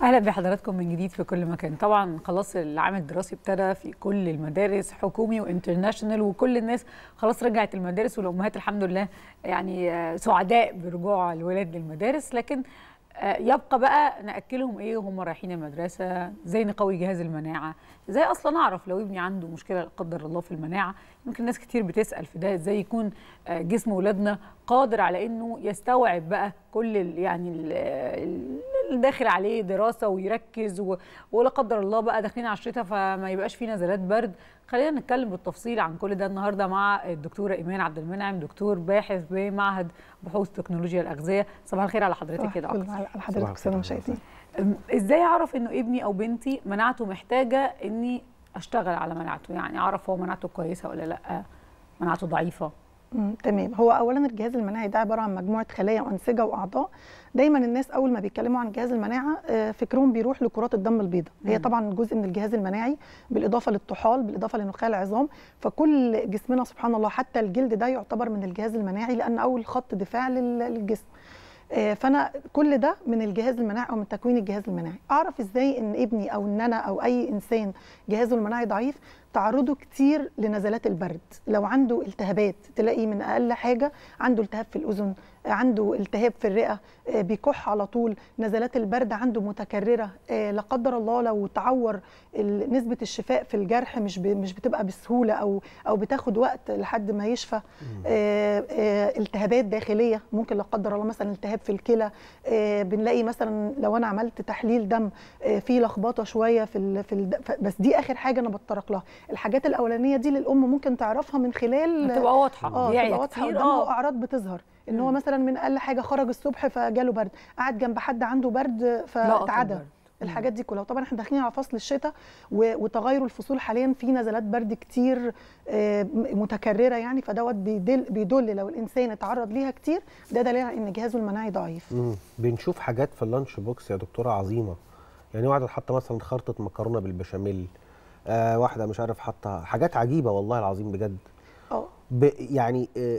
اهلا بحضراتكم من جديد في كل مكان طبعا خلاص العام الدراسي ابتدى في كل المدارس حكومي وانترناشونال وكل الناس خلاص رجعت المدارس والامهات الحمد لله يعني سعداء برجوع الولاد للمدارس لكن يبقى بقى ناكلهم ايه وهم رايحين المدرسه ازاي نقوي جهاز المناعه ازاي اصلا اعرف لو ابني عنده مشكله لا قدر الله في المناعه يمكن ناس كتير بتسال في ده ازاي يكون جسم اولادنا قادر على انه يستوعب بقى كل ال يعني اللي داخل عليه دراسه ويركز و... ولا قدر الله بقى داخلين على الشتاء فما يبقاش في نزلات برد خلينا نتكلم بالتفصيل عن كل ده النهارده مع الدكتوره ايمان عبد المنعم دكتور باحث بمعهد بحوث تكنولوجيا الاغذيه صباح الخير على حضرتك كده على حضرتك سلام مشاهدين ازاي اعرف انه ابني او بنتي مناعته محتاجه اني اشتغل على مناعته يعني اعرف هو مناعته كويسه ولا لا مناعته ضعيفه مم. تمام هو اولا الجهاز المناعي ده عباره عن مجموعه خلايا وانسجه واعضاء دايما الناس اول ما بيتكلموا عن جهاز المناعه فكرهم بيروح لكرات الدم البيضاء هي طبعا جزء من الجهاز المناعي بالاضافه للطحال بالاضافه لنخاع العظام فكل جسمنا سبحان الله حتى الجلد ده يعتبر من الجهاز المناعي لان اول خط دفاع للجسم فانا كل ده من الجهاز المناعي او من تكوين الجهاز المناعي اعرف ازاي ان ابني او ان انا او اي انسان جهازه المناعي ضعيف تعرضه كتير لنزلات البرد لو عنده التهابات تلاقي من اقل حاجه عنده التهاب في الاذن عنده التهاب في الرئه بيكح على طول نزلات البرد عنده متكرره لا قدر الله لو تعور نسبه الشفاء في الجرح مش مش بتبقى بسهوله او او بتاخد وقت لحد ما يشفى التهابات داخليه ممكن لا قدر الله مثلا التهاب في الكلى بنلاقي مثلا لو انا عملت تحليل دم في لخبطه شويه في ال في ال بس دي اخر حاجه انا بتطرق لها الحاجات الاولانيه دي للام ممكن تعرفها من خلال تبقى واضحه اه تبقى واضحه قدامها اعراض بتظهر ان هو مثلا من اقل حاجه خرج الصبح فجاله برد قعد جنب حد عنده برد فاتعدى الحاجات دي كلها وطبعا احنا داخلين على فصل الشتاء وتغير الفصول حاليا في نزلات برد كتير متكرره يعني فدوت بيدل بيدل لو الانسان اتعرض ليها كتير ده دليل على ان جهازه المناعي ضعيف مم. بنشوف حاجات في اللانش بوكس يا دكتوره عظيمه يعني واحده حاطه مثلا خرطه مكرونه بالبشاميل آه واحده مش عارف حاطه حاجات عجيبه والله العظيم بجد اه يعني آه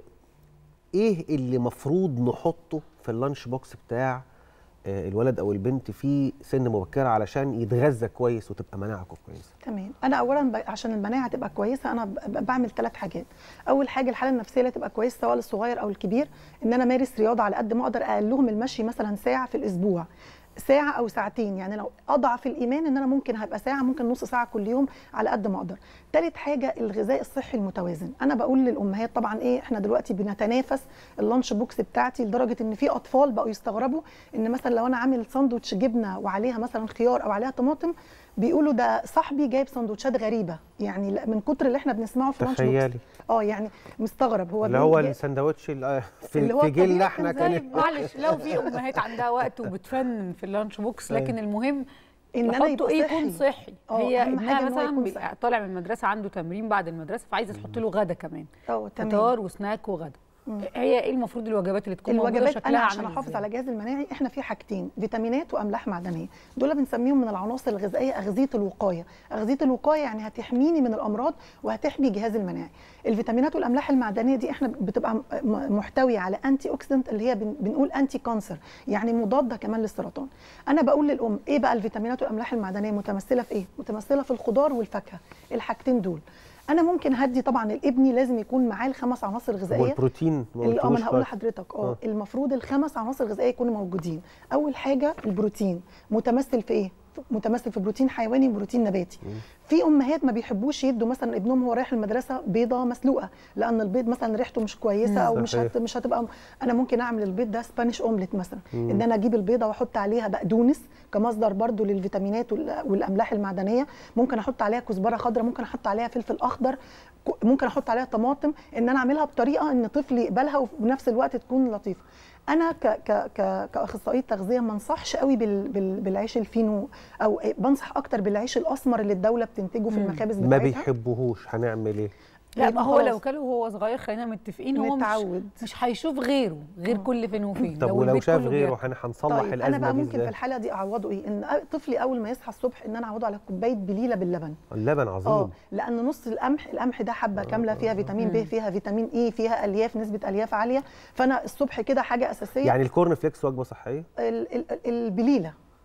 ايه اللي مفروض نحطه في اللانش بوكس بتاع آه الولد او البنت في سن مبكره علشان يتغذى كويس وتبقى مناعته كويسه تمام انا اولا ب... عشان المناعه تبقى كويسه انا ب... بعمل ثلاث حاجات اول حاجه الحاله النفسيه اللي تبقى كويسه سواء للصغير او الكبير ان انا امارس رياضه على قد ما اقدر اقلهم المشي مثلا ساعه في الاسبوع ساعة أو ساعتين يعني لو أضعف الإيمان إن أنا ممكن هبقى ساعة ممكن نص ساعة كل يوم على قد ما أقدر. تالت حاجة الغذاء الصحي المتوازن، أنا بقول للأمهات طبعا إيه إحنا دلوقتي بنتنافس اللانش بوكس بتاعتي لدرجة إن في أطفال بقوا يستغربوا إن مثلا لو أنا عامل ساندوتش جبنة وعليها مثلا خيار أو عليها طماطم بيقولوا ده صاحبي جايب سندوتشات غريبه يعني من كتر اللي احنا بنسمعه في اللانش بوكس اه يعني مستغرب هو اللي هو السندوتش في, في جيلنا احنا كان معلش لو في امهات عندها وقت وبتفنن في اللانش بوكس لكن المهم ان انا يبقى ايه يكون صحي هي ابنها مثلا طالع من المدرسه عنده تمرين بعد المدرسه فعايزه تحط له غدا كمان اه تمام فطار وسناك وغدا هي ايه المفروض الوجبات اللي تكون الوجبات موجوده شكلها انا عشان احافظ على الجهاز المناعي احنا في حاجتين فيتامينات واملاح معدنيه دول بنسميهم من العناصر الغذائيه اغذيه الوقايه اغذيه الوقايه يعني هتحميني من الامراض وهتحمي جهازي المناعي الفيتامينات والاملاح المعدنيه دي احنا بتبقى محتويه على انتي اوكسيدنت اللي هي بنقول انتي كانسر يعني مضاده كمان للسرطان انا بقول للام ايه بقى الفيتامينات والاملاح المعدنيه متمثله في ايه متمثله في الخضار والفاكهه الحاجتين دول انا ممكن هدي طبعا لابني لازم يكون معاه الخمس عناصر غذائيه والبروتين اه ما انا هقول لحضرتك اه المفروض الخمس عناصر غذائيه يكونوا موجودين اول حاجه البروتين متمثل في ايه متمثل في بروتين حيواني وبروتين نباتي مم. في امهات ما بيحبوش يدوا مثلا ابنهم وهو رايح المدرسه بيضه مسلوقه لان البيض مثلا ريحته مش كويسه او مش هت مش هتبقى انا ممكن اعمل البيض ده سبانيش اومليت مثلا مم. ان انا اجيب البيضه واحط عليها بقدونس كمصدر برضو للفيتامينات والاملاح المعدنيه ممكن احط عليها كزبره خضراء ممكن احط عليها فلفل اخضر ممكن احط عليها طماطم ان انا اعملها بطريقه ان طفلي يقبلها وفي نفس الوقت تكون لطيفه انا ك ك ك كاخصائيه تغذيه ما انصحش قوي بال بال بالعيش الفينو او بنصح اكتر بالعيش الاسمر اللي الدوله بتنتجه في المخابز بتاعتها ما بيحبوهوش هنعمل ايه لا ما هو لو كله وهو صغير خلينا متفقين هو متعود مش, مش هيشوف غيره غير أوه. كل فين وفين طب ولو شاف غيره هنصلح طيب الازمه انا بقى دي ممكن ازاي؟ في الحاله دي اعوضه ايه ان طفلي اول ما يصحى الصبح ان انا اعوضه على كوبايه بليله باللبن اللبن عظيم اه لان نص القمح القمح ده حبه كامله فيها فيتامين ب فيها فيتامين اي فيها الياف نسبه الياف عاليه فانا الصبح كده حاجه اساسيه يعني الكورن فليكس وجبه صحيه ال ال البليله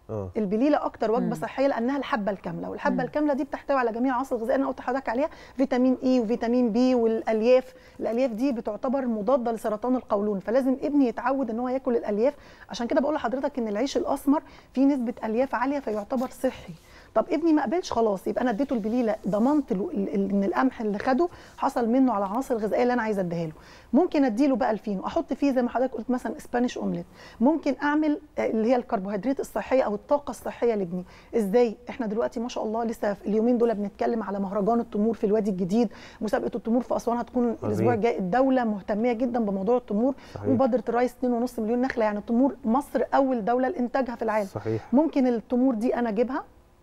اه البليله اكتر وجبه مم. صحيه لانها الحبه الكامله والحبه مم. الكامله دي بتحتوي على جميع العناصر الغذائيه انا قلت لحضرتك عليها فيتامين اي وفيتامين بي والالياف الالياف دي بتعتبر مضاده لسرطان القولون فلازم ابني يتعود ان هو ياكل الالياف عشان كده بقول لحضرتك ان العيش الاسمر فيه نسبه الياف عاليه فيعتبر صحي طب ابني ما قبلش خلاص يبقى انا اديته البليله ضمنت له ال- ال- ان القمح اللي خده حصل منه على العناصر الغذائيه اللي انا عايزه اديها له ممكن اديله بقى الفينو احط فيه زي ما حضرتك قلت مثلا اسبانيش اومليت ممكن اعمل آه، اللي هي الكربوهيدرات الصحيه او الطاقه الصحيه لابني ازاي احنا دلوقتي ما شاء الله لسه في اليومين دول بنتكلم على مهرجان التمور في الوادي الجديد مسابقه التمور في اسوان هتكون الاسبوع الجاي الدوله مهتميه جدا بموضوع التمور صحيح. مبادره الرئيس 2.5 مليون نخله يعني التمور مصر اول دوله لانتاجها في العالم صحيح ممكن التمور دي انا اجيبها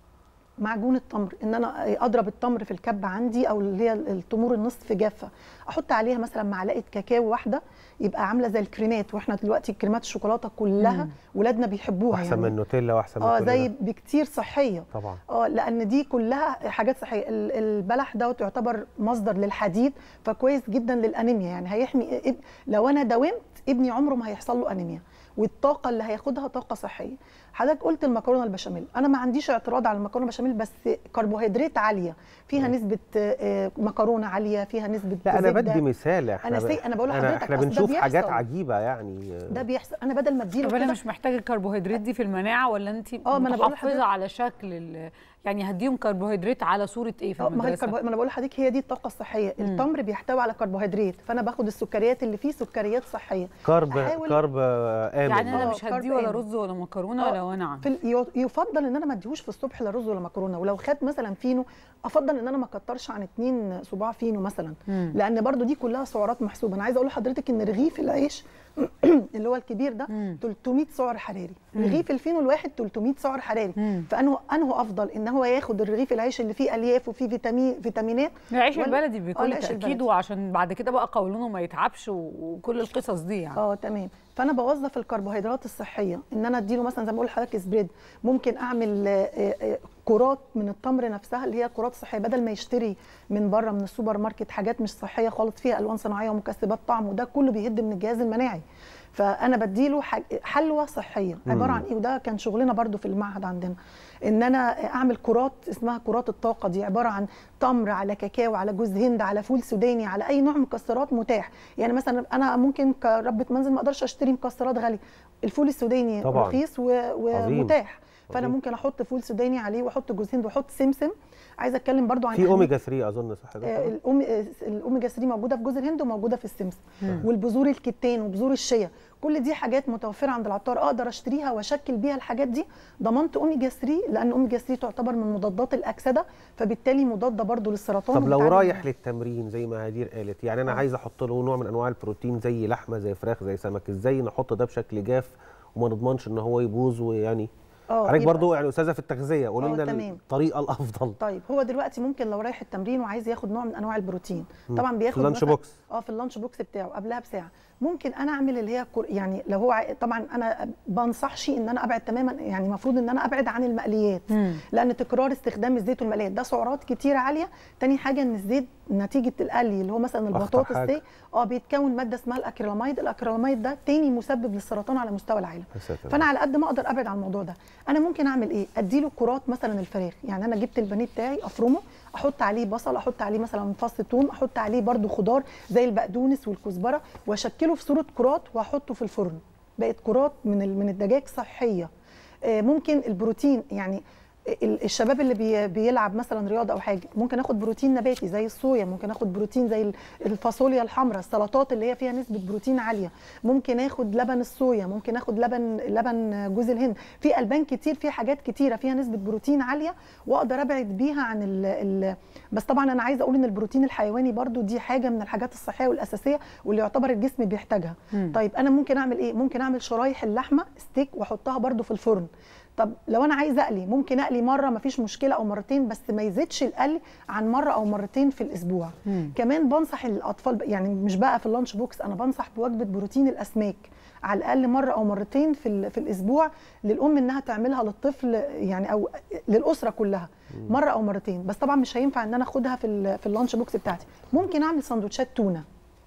معجون التمر ان انا اضرب التمر في الكبه عندي او اللي هي التمور النصف جافه احط عليها مثلا معلقه كاكاو واحده يبقى عامله زي الكريمات واحنا دلوقتي كريمات الشوكولاته كلها مم. ولادنا بيحبوها احسن يعني من النوتيلا واحسن من اه كل زي ده. بكتير صحيه طبعا اه لان دي كلها حاجات صحيه ال- البلح دوت يعتبر مصدر للحديد فكويس جدا للانيميا يعني هيحمي اب- لو انا داومت ابني عمره ما هيحصل له انيميا والطاقه اللي هياخدها طاقه صحيه حضرتك قلت المكرونه البشاميل انا ما عنديش اعتراض على المكرونه البشاميل بس كربوهيدرات عاليه فيها مم. نسبه آه، مكرونه عاليه فيها نسبه لا انا زبدة. بدي مثال احنا أنا ب- سي- أنا بقول أنا لحضرتك احنا أصل ده بنشوف حاجات بيحصل. عجيبه يعني ده بيحصل انا بدل ما اديله طب انا كده مش محتاجه الكربوهيدرات دي في المناعه ولا انت آه، ما أنا بقول لحضرتك- محافظه على شكل ال- يعني هديهم كربوهيدرات على صوره ايه في اه ما هي المدرسه الكربو... ما انا بقول لحضرتك هي دي الطاقه الصحيه مم. التمر بيحتوي على كربوهيدرات فانا باخد السكريات اللي فيه سكريات صحيه كارب أحاول- كارب آه، امن يعني انا آه، مش كارب هديه ولا آمن. رز ولا مكرونه آه، ولا وانا عندي في ال... يو- يفضل ان انا ما اديهوش في الصبح لا رز ولا مكرونه ولو خد مثلا فينو افضل ان انا ما اكترش عن اتنين صباع فينو مثلا مم. لان برضو دي كلها سعرات محسوبه انا عايزه اقول لحضرتك ان رغيف العيش اللي هو الكبير ده مم. 300 سعر حراري مم. رغيف الفينو الواحد 300 سعر حراري مم. فانه انه افضل ان هو ياخد الرغيف العيش اللي فيه الياف وفيه فيتامين فيتامينات العيش ولا- البلدي آه، بكل العيش تاكيد البلدي. وعشان بعد كده بقى قولونه ما يتعبش و- وكل القصص دي يعني اه تمام فانا بوظف الكربوهيدرات الصحيه ان انا اديله مثلا زي ما بقول لحضرتك سبريد ممكن اعمل آه، آه، آه، كرات من التمر نفسها اللي هي كرات صحيه بدل ما يشتري من بره من السوبر ماركت حاجات مش صحيه خالص فيها الوان صناعيه ومكسبات طعم وده كله بيهد من الجهاز المناعي فانا بديله حاج- حلوى صحيه عباره مم. عن ايه وده كان شغلنا برضو في المعهد عندنا ان انا اعمل كرات اسمها كرات الطاقه دي عباره عن تمر على كاكاو على جوز هند على فول سوداني على اي نوع مكسرات متاح يعني مثلا انا ممكن كربة منزل ما اقدرش اشتري مكسرات غاليه الفول السوداني طبعاً. رخيص و- عظيم. ومتاح فانا عظيم. ممكن احط فول سوداني عليه واحط جوز هند واحط سمسم عايزه اتكلم برضو عن في أهمية- اوميجا 3 اظن صح آه، كده الأومي- آه، الاوميجا 3 موجوده في جوز الهند وموجوده في السمسم مم. والبذور الكتان وبذور الشيا كل دي حاجات متوفره عند العطار اقدر اشتريها واشكل بيها الحاجات دي ضمنت اوميجا 3 لان اوميجا 3 تعتبر من مضادات الاكسده فبالتالي مضاده برضو للسرطان طب لو وبتعالج رايح منه. للتمرين زي ما هدير قالت يعني انا آه. عايز احط له نوع من انواع البروتين زي لحمه زي فراخ زي سمك ازاي نحط ده بشكل جاف وما نضمنش ان هو يبوظ ويعني اه حضرتك يبقى- برضو يعني استاذه في التغذيه قولوا آه، لنا تمام. الطريقه الافضل طيب هو دلوقتي ممكن لو رايح التمرين وعايز ياخد نوع من انواع البروتين مم. طبعا بياخد في اللانش مثلاً- بوكس اه في اللانش بوكس بتاعه قبلها بساعه ممكن انا اعمل اللي هي كر... يعني لو هو عاي... طبعا انا بنصحش ان انا ابعد تماما يعني المفروض ان انا ابعد عن المقليات مم. لان تكرار استخدام الزيت والمقليات ده سعرات كتيره عاليه تاني حاجه ان الزيت نتيجه القلي اللي هو مثلا أخطر البطاطس حاجة. دي اه بيتكون ماده اسمها الاكريلاميد الاكريلاميد ده تاني مسبب للسرطان على مستوى العالم يا ساتر. فانا على قد ما اقدر ابعد عن الموضوع ده انا ممكن اعمل ايه اديله كرات مثلا الفراخ يعني انا جبت البانيه بتاعي افرمه احط عليه بصل احط عليه مثلا فص ثوم احط عليه برده خضار زي البقدونس والكزبره واشكله في صوره كرات واحطه في الفرن بقت كرات من ال- من الدجاج صحيه آه، ممكن البروتين يعني ال- الشباب اللي بي بيلعب مثلا رياضه او حاجه ممكن اخد بروتين نباتي زي الصويا ممكن اخد بروتين زي ال- الفاصوليا الحمراء السلطات اللي هي فيها نسبه بروتين عاليه ممكن اخد لبن الصويا ممكن اخد لبن لبن جوز الهند في البان كتير في حاجات كتيره فيها نسبه بروتين عاليه واقدر ابعد بيها عن ال ال بس طبعا انا عايزه اقول ان البروتين الحيواني برضو دي حاجه من الحاجات الصحيه والاساسيه واللي يعتبر الجسم بيحتاجها مم. طيب انا ممكن اعمل ايه ممكن اعمل شرايح اللحمه ستيك واحطها برضو في الفرن طب لو انا عايزه اقلي ممكن اقلي مره مفيش مشكله او مرتين بس ما يزيدش القلي عن مره او مرتين في الاسبوع مم. كمان بنصح الاطفال يعني مش بقى في اللانش بوكس انا بنصح بوجبه بروتين الاسماك على الاقل مره او مرتين في ال- في الاسبوع للام انها تعملها للطفل يعني او للاسره كلها مره او مرتين بس طبعا مش هينفع ان انا اخدها في ال- في اللانش بوكس بتاعتي ممكن اعمل سندوتشات تونه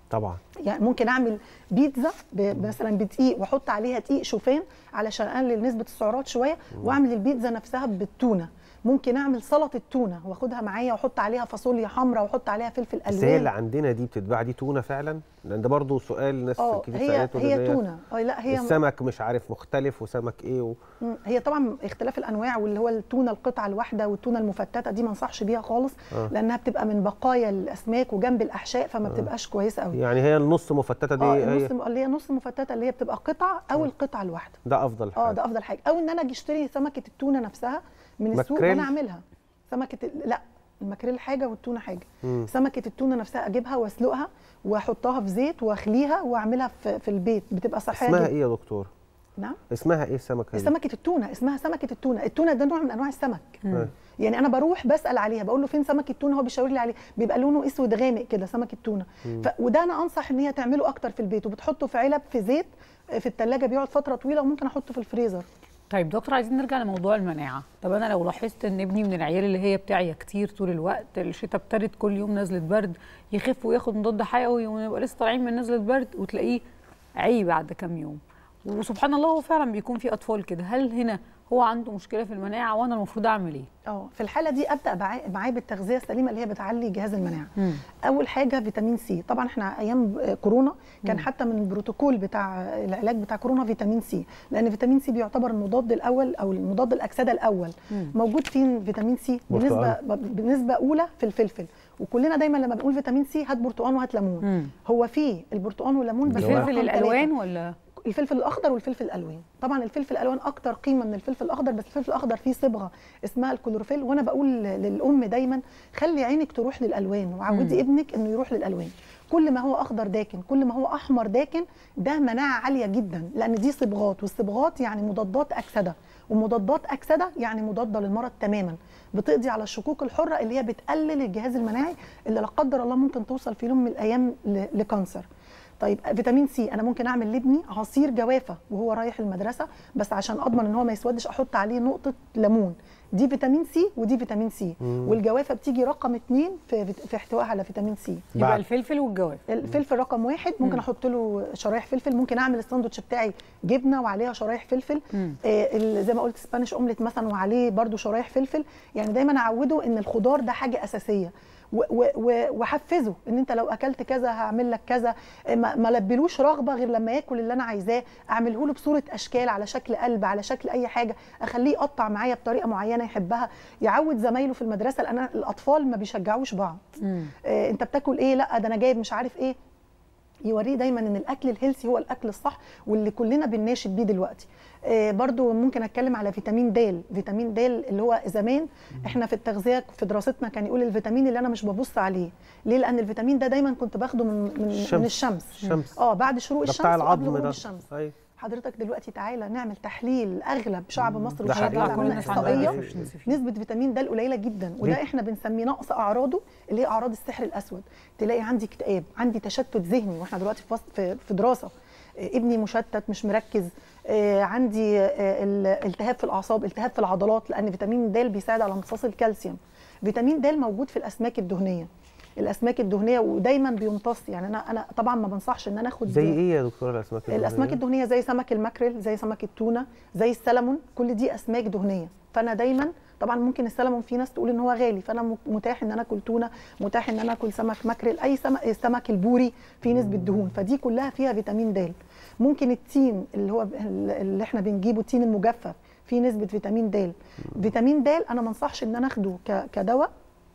طبعا يعني ممكن اعمل بيتزا ب- مثلا بدقيق واحط عليها دقيق شوفان علشان اقلل نسبه السعرات شويه واعمل البيتزا نفسها بالتونه ممكن اعمل سلطه تونه واخدها معايا واحط عليها فاصوليا حمراء واحط عليها فلفل بس هي اللي الوان عندنا دي بتتباع دي تونه فعلا لان ده برضو سؤال ناس اه كتير هي سالته هي إن هي تونه اه لا هي السمك مش عارف مختلف وسمك ايه و... مم. هي طبعا اختلاف الانواع واللي هو التونه القطعه الواحده والتونه المفتته دي ما انصحش بيها خالص آه. لانها بتبقى من بقايا الاسماك وجنب الاحشاء فما بتبقاش كويسه قوي يعني هي النص مفتته دي اه هي النص اللي هي نص مفتته اللي هي بتبقى قطعه او القطعه الواحده ده افضل حاجه اه ده افضل حاجه او ان انا اجي اشتري سمكه التونه نفسها من السوق ماكريل؟ وانا اعملها سمكه ال- لا الماكريل حاجه والتونه حاجه مم. سمكه التونه نفسها اجيبها واسلقها واحطها في زيت واخليها واعملها في, في البيت بتبقى صحيه اسمها جدا. ايه يا دكتور نعم اسمها ايه السمكه دي سمكه التونه اسمها سمكه التونه التونه ده نوع من انواع السمك آه. يعني انا بروح بسال عليها بقول له فين سمك التونه هو بيشاور لي عليه بيبقى لونه اسود غامق كده سمك التونه ف... وده انا انصح ان هي تعمله اكتر في البيت وبتحطه في علب في زيت في الثلاجه بيقعد فتره طويله وممكن احطه في الفريزر طيب دكتور عايزين نرجع لموضوع المناعه طب انا لو لاحظت ان ابني من العيال اللي هي بتعيا كتير طول الوقت الشتاء ابتدت كل يوم نزله برد يخف وياخد مضاد حيوي ونبقى لسه طالعين من نزله برد وتلاقيه عي بعد كام يوم وسبحان الله هو فعلا بيكون في اطفال كده هل هنا هو عنده مشكله في المناعه وانا المفروض اعمل ايه اه في الحاله دي ابدا معاه- معاه بالتغذيه السليمه اللي هي بتعلي جهاز المناعه مم. اول حاجه فيتامين سي طبعا احنا ايام كورونا كان حتى من البروتوكول بتاع العلاج بتاع كورونا فيتامين سي لان فيتامين سي بيعتبر المضاد الاول او المضاد الاكسده الاول مم. موجود فين فيتامين سي بنسبه بنسبه اولى في الفلفل وكلنا دايما لما بنقول فيتامين سي هات برتقان وهات ليمون مم. هو فيه البرتقان والليمون بس اللي هو الفلفل رقم الالوان تلاتة. ولا الفلفل الاخضر والفلفل الالوان طبعا الفلفل الالوان اكتر قيمه من الفلفل الاخضر بس الفلفل الاخضر فيه صبغه اسمها الكلوروفيل وانا بقول للام دايما خلي عينك تروح للالوان وعودي مم. ابنك انه يروح للالوان كل ما هو اخضر داكن كل ما هو احمر داكن ده مناعه عاليه جدا لان دي صبغات والصبغات يعني مضادات اكسده ومضادات اكسده يعني مضاده للمرض تماما بتقضي على الشكوك الحره اللي هي بتقلل الجهاز المناعي اللي لا قدر الله ممكن توصل في يوم من الايام ل- لكانسر طيب فيتامين سي انا ممكن اعمل لابني عصير جوافه وهو رايح المدرسه بس عشان اضمن ان هو ما يسودش احط عليه نقطه ليمون دي فيتامين سي ودي فيتامين سي مم. والجوافه بتيجي رقم اتنين في في احتوائها على فيتامين سي يبقى بعد. الفلفل والجواف الفلفل رقم واحد ممكن مم. احط له شرايح فلفل ممكن اعمل الساندوتش بتاعي جبنه وعليها شرايح فلفل مم. آه ال- زي ما قلت سبانيش اومليت مثلا وعليه برده شرايح فلفل يعني دايما اعوده ان الخضار ده حاجه اساسيه و- و- و- واحفزه ان انت لو اكلت كذا هعمل لك كذا آه، ما ما لبلوش رغبه غير لما ياكل اللي انا عايزاه اعمله له بصوره اشكال على شكل قلب على شكل اي حاجه اخليه يقطع معايا بطريقه معينه يحبها يعود زمايله في المدرسه لان الاطفال ما بيشجعوش بعض مم. آه، انت بتاكل ايه لا ده انا جايب مش عارف ايه يوريه دايما ان الاكل الهيلثي هو الاكل الصح واللي كلنا بنناشد بيه دلوقتي آه برضو ممكن اتكلم على فيتامين د فيتامين د اللي هو زمان احنا في التغذيه في دراستنا كان يقول الفيتامين اللي انا مش ببص عليه ليه لان الفيتامين ده دايما كنت باخده من من, الشمس. من الشمس الشمس اه بعد شروق ده الشمس بتاع وقبل العظم غروب ده الشمس أيوة. حضرتك دلوقتي تعالى نعمل تحليل اغلب شعب مصر ده والشعب حقيقي. اللي كل عملنا الناس عندها احصائيه deficiency فيه. نسبه فيتامين د قليله جدا وده ليه؟ احنا بنسميه نقص اعراضه اللي هي اعراض السحر الاسود تلاقي عندي اكتئاب عندي تشتت ذهني واحنا دلوقتي في وسط- في في دراسه آه، ابني مشتت مش مركز آه، عندي آه، ال- التهاب في الاعصاب التهاب في العضلات لان فيتامين د بيساعد على امتصاص الكالسيوم فيتامين د موجود في الاسماك الدهنيه الاسماك الدهنيه ودايما بيمتص يعني انا انا طبعا ما بنصحش ان انا اخد زي ايه يا دكتوره الاسماك الدهنية؟ الاسماك الدهنيه زي سمك الماكريل زي سمك التونه زي السلمون كل دي اسماك دهنيه فانا دايما طبعا ممكن السلمون في ناس تقول ان هو غالي فانا م- متاح ان انا اكل تونه متاح ان انا اكل سمك ماكريل اي سمك السمك البوري فيه نسبه دهون فدي كلها فيها فيتامين د ممكن التين اللي هو ب- اللي احنا بنجيبه التين المجفف فيه نسبه فيتامين د فيتامين د انا ما انصحش ان انا اخده ك- كدواء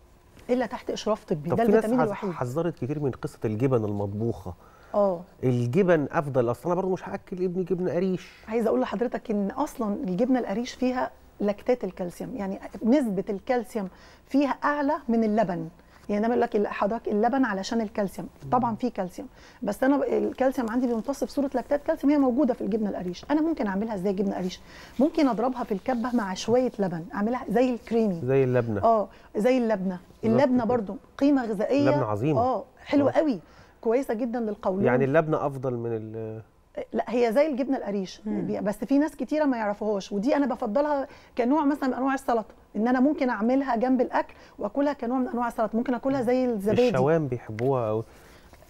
الا تحت اشراف طبي طب ده في ناس الفيتامين حذ- الوحيد حذرت كتير من قصه الجبن المطبوخه اه الجبن افضل اصل انا برضه مش هاكل ابني جبن قريش عايزه اقول لحضرتك ان اصلا الجبنه القريش فيها لاكتات الكالسيوم يعني نسبه الكالسيوم فيها اعلى من اللبن يعني انا بقول لك حضرتك اللبن علشان الكالسيوم طبعا فيه كالسيوم بس انا الكالسيوم عندي بيمتص بصوره لاكتات كالسيوم هي موجوده في الجبنه القريش انا ممكن اعملها ازاي جبنه قريش ممكن اضربها في الكبه مع شويه لبن اعملها زي الكريمي زي اللبنه اه زي اللبنه اللبنه كده. برضو قيمه غذائيه لبنة عظيمة. اه حلوه آه. قوي كويسه جدا للقولون يعني اللبنه افضل من ال لا هي زي الجبنه القريش مم. بس في ناس كتيره ما يعرفوهاش ودي انا بفضلها كنوع مثلا من انواع السلطه ان انا ممكن اعملها جنب الاكل واكلها كنوع من انواع السلطه ممكن اكلها زي الزبادي الشوام بيحبوها او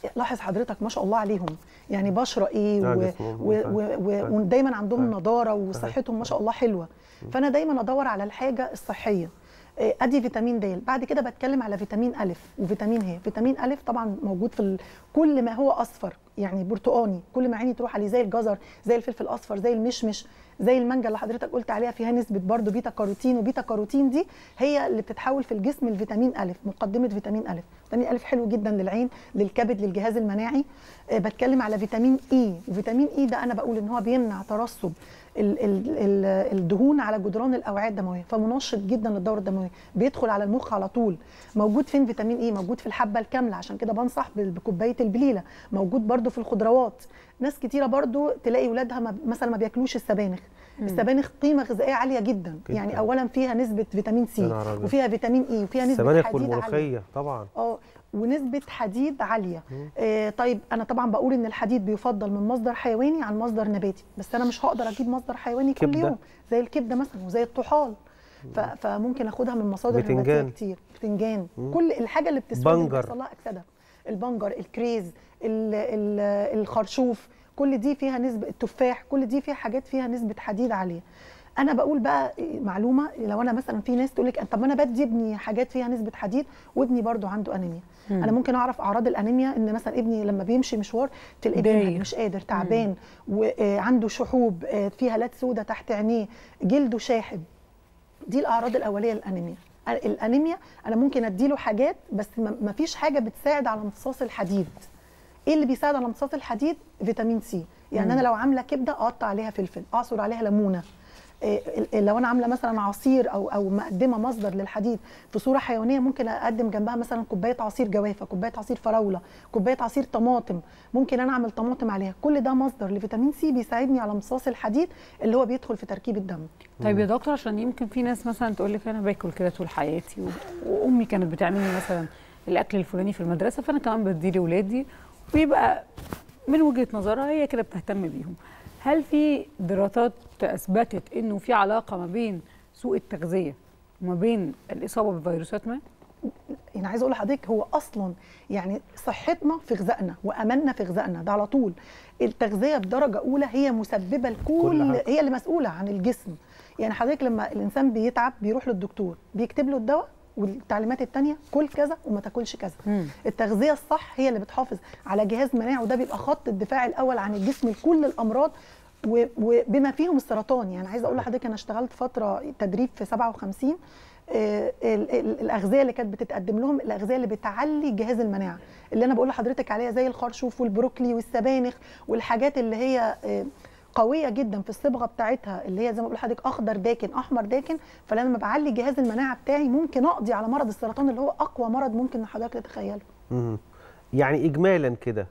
لاحظ حضرتك ما شاء الله عليهم يعني بشره ايه لا، و- جسمهم و- فعلا. و- و- فعلا. ودايما عندهم فعلا. نضاره وصحتهم ما شاء الله حلوه فانا دايما ادور على الحاجه الصحيه آه، ادي فيتامين د بعد كده بتكلم على فيتامين الف وفيتامين ه فيتامين الف طبعا موجود في ال... كل ما هو اصفر يعني برتقاني كل ما عيني تروح عليه زي الجزر زي الفلفل الاصفر زي المشمش زي المانجا اللي حضرتك قلت عليها فيها نسبه برضو بيتا كاروتين وبيتا كاروتين دي هي اللي بتتحول في الجسم لفيتامين الف مقدمه فيتامين الف فيتامين الف حلو جدا للعين للكبد للجهاز المناعي آه، بتكلم على فيتامين اي وفيتامين اي ده انا بقول ان هو بيمنع ترسب ال- ال- ال- الدهون على جدران الاوعيه الدمويه فمنشط جدا للدوره الدمويه بيدخل على المخ على طول موجود فين فيتامين اي موجود في الحبه الكامله عشان كده بنصح بال- بكوبايه البليله موجود برده في الخضروات ناس كتيره برضو تلاقي ولادها ما مثلا ما بياكلوش السبانخ السبانخ قيمه غذائيه عاليه جدا, جداً. يعني اولا فيها نسبه فيتامين يا سي نهار أبيض. وفيها فيتامين اي وفيها نسبه السبانخ حديد عاليه والملوخيه طبعا اه ونسبة حديد عالية آه طيب أنا طبعا بقول إن الحديد بيفضل من مصدر حيواني عن مصدر نباتي بس أنا مش هقدر أجيب مصدر حيواني كل كبدة. يوم زي الكبدة مثلا وزي الطحال ف- فممكن اخدها من مصادر بتنجان. نباتيه كتير بتنجان كل الحاجه اللي بتسود بنجر. بيحصل لها اكسده البنجر الكريز ال ال الخرشوف كل دي فيها نسبه التفاح كل دي فيها حاجات فيها نسبه حديد عاليه انا بقول بقى معلومه لو انا مثلا في ناس تقول لك طب ما انا بدي ابني حاجات فيها نسبه حديد وابني برضو عنده انيميا مم. انا ممكن اعرف اعراض الانيميا ان مثلا ابني لما بيمشي مشوار تلاقيه دايخ. بينهج مش قادر تعبان وعنده شحوب آه، فيها هالات سودة تحت عينيه جلده شاحب دي الاعراض الاوليه للانيميا الانيميا انا ممكن اديله حاجات بس ما فيش حاجه بتساعد على امتصاص الحديد ايه اللي بيساعد على امتصاص الحديد فيتامين سي يعني مم. انا لو عامله كبده اقطع عليها فلفل اعصر عليها ليمونه إيه، ال- لو انا عامله مثلا عصير او او مقدمه مصدر للحديد في صوره حيوانيه ممكن اقدم جنبها مثلا كوبايه عصير جوافه كوبايه عصير فراوله كوبايه عصير طماطم ممكن انا اعمل طماطم عليها كل ده مصدر لفيتامين سي بيساعدني على امتصاص الحديد اللي هو بيدخل في تركيب الدم طيب يا دكتور عشان يمكن في ناس مثلا تقول لك انا باكل كده طول حياتي و- وامي كانت بتعمل لي مثلا الاكل الفلاني في المدرسه فانا كمان بديه لاولادي ويبقى من وجهه نظرها هي كده بتهتم بيهم هل في دراسات اثبتت انه في علاقه ما بين سوء التغذيه وما بين الاصابه بفيروسات ما يعني عايزه اقول لحضرتك هو اصلا يعني صحتنا في غذائنا واملنا في غذائنا ده على طول التغذيه بدرجه اولى هي مسببه كل لكل حاجة. هي اللي مسؤوله عن الجسم يعني حضرتك لما الانسان بيتعب بيروح للدكتور بيكتب له الدواء والتعليمات التانية كل كذا وما تاكلش كذا مم. التغذيه الصح هي اللي بتحافظ على جهاز مناعي وده بيبقى خط الدفاع الاول عن الجسم لكل الامراض و- وبما فيهم السرطان يعني عايزه اقول لحضرتك انا اشتغلت فتره تدريب في 57 آه، ال- ال- الاغذيه اللي كانت بتتقدم لهم الاغذيه اللي بتعلي جهاز المناعه اللي انا بقول لحضرتك عليها زي الخرشوف والبروكلي والسبانخ والحاجات اللي هي آه، قويه جدا في الصبغه بتاعتها اللي هي زي ما بقول لحضرتك اخضر داكن احمر داكن فلما بعلي جهاز المناعه بتاعي ممكن اقضي على مرض السرطان اللي هو اقوى مرض ممكن حضرتك تتخيله مم. يعني اجمالا كده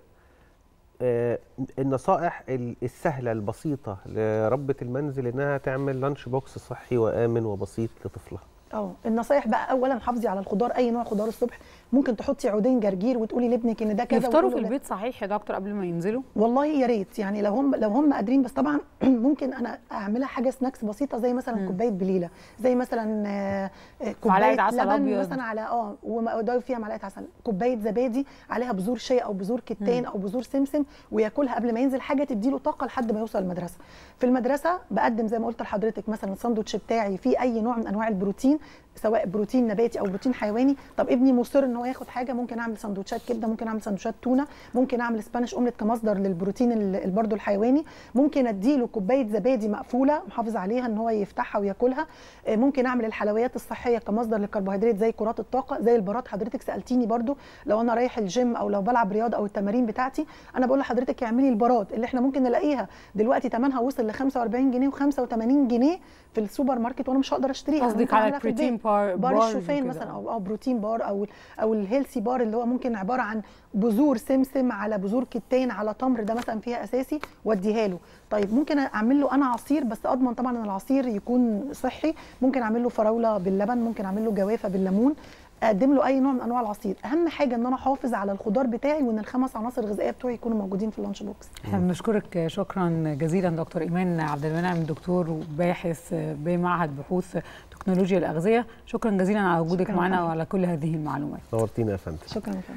آه، النصائح ال- السهله البسيطه لربه المنزل انها تعمل لانش بوكس صحي وامن وبسيط لطفلها اه النصايح بقى اولا حافظي على الخضار اي نوع خضار الصبح ممكن تحطي عودين جرجير وتقولي لابنك ان ده كذا يفطروا وتقولي في له لا. البيت صحيح يا دكتور قبل ما ينزلوا والله يا ريت يعني لو هم لو هم قادرين بس طبعا ممكن انا اعملها حاجه سناكس بسيطه زي مثلا مم. كوبايه بليله زي مثلا آه، آه، معلقة كوبايه عسل لبن أبيض. مثلا على اه وضايف فيها معلقه عسل كوبايه زبادي عليها بذور شيا او بذور كتان مم. او بذور سمسم وياكلها قبل ما ينزل حاجه تديله طاقه لحد ما يوصل المدرسه في المدرسه بقدم زي ما قلت لحضرتك مثلا الساندوتش بتاعي فيه اي نوع من انواع البروتين سواء بروتين نباتي او بروتين حيواني طب ابني مصر ان هو ياخد حاجه ممكن اعمل سندوتشات كبده ممكن اعمل سندوتشات تونه ممكن اعمل سبانيش اومليت كمصدر للبروتين ال- ال- برضه الحيواني ممكن اديله كوبايه زبادي مقفوله محافظ عليها ان هو يفتحها وياكلها آه، ممكن اعمل الحلويات الصحيه كمصدر للكربوهيدرات زي كرات الطاقه زي البارات حضرتك سالتيني برضو لو انا رايح الجيم او لو بلعب رياضه او التمارين بتاعتي انا بقول لحضرتك اعملي البارات اللي احنا ممكن نلاقيها دلوقتي ثمنها وصل ل 45 جنيه و85 جنيه في السوبر ماركت وانا مش هقدر اشتريها أنا قصدك ممكن على أعملها في البيت. البروتين بار بار بارز الشوفان وكده. مثلا او او بروتين بار او او الهيلثي بار اللي هو ممكن عباره عن بذور سمسم على بذور كتان على تمر ده مثلا فيها اساسي واديها له طيب ممكن اعمل له انا عصير بس اضمن طبعا ان العصير يكون صحي ممكن اعمل له فراوله باللبن ممكن اعمل له جوافه بالليمون اقدم له اي نوع من انواع العصير اهم حاجه ان انا احافظ على الخضار بتاعي وان الخمس عناصر الغذائيه بتوعي يكونوا موجودين في اللانش بوكس احنا بنشكرك شكرا جزيلا دكتور ايمان عبد المنعم دكتور وباحث بمعهد بحوث تكنولوجيا الاغذيه شكرا جزيلا على وجودك شكراً معنا لحضرتك. وعلى كل هذه المعلومات نورتينا يا فندم شكرا يا فندم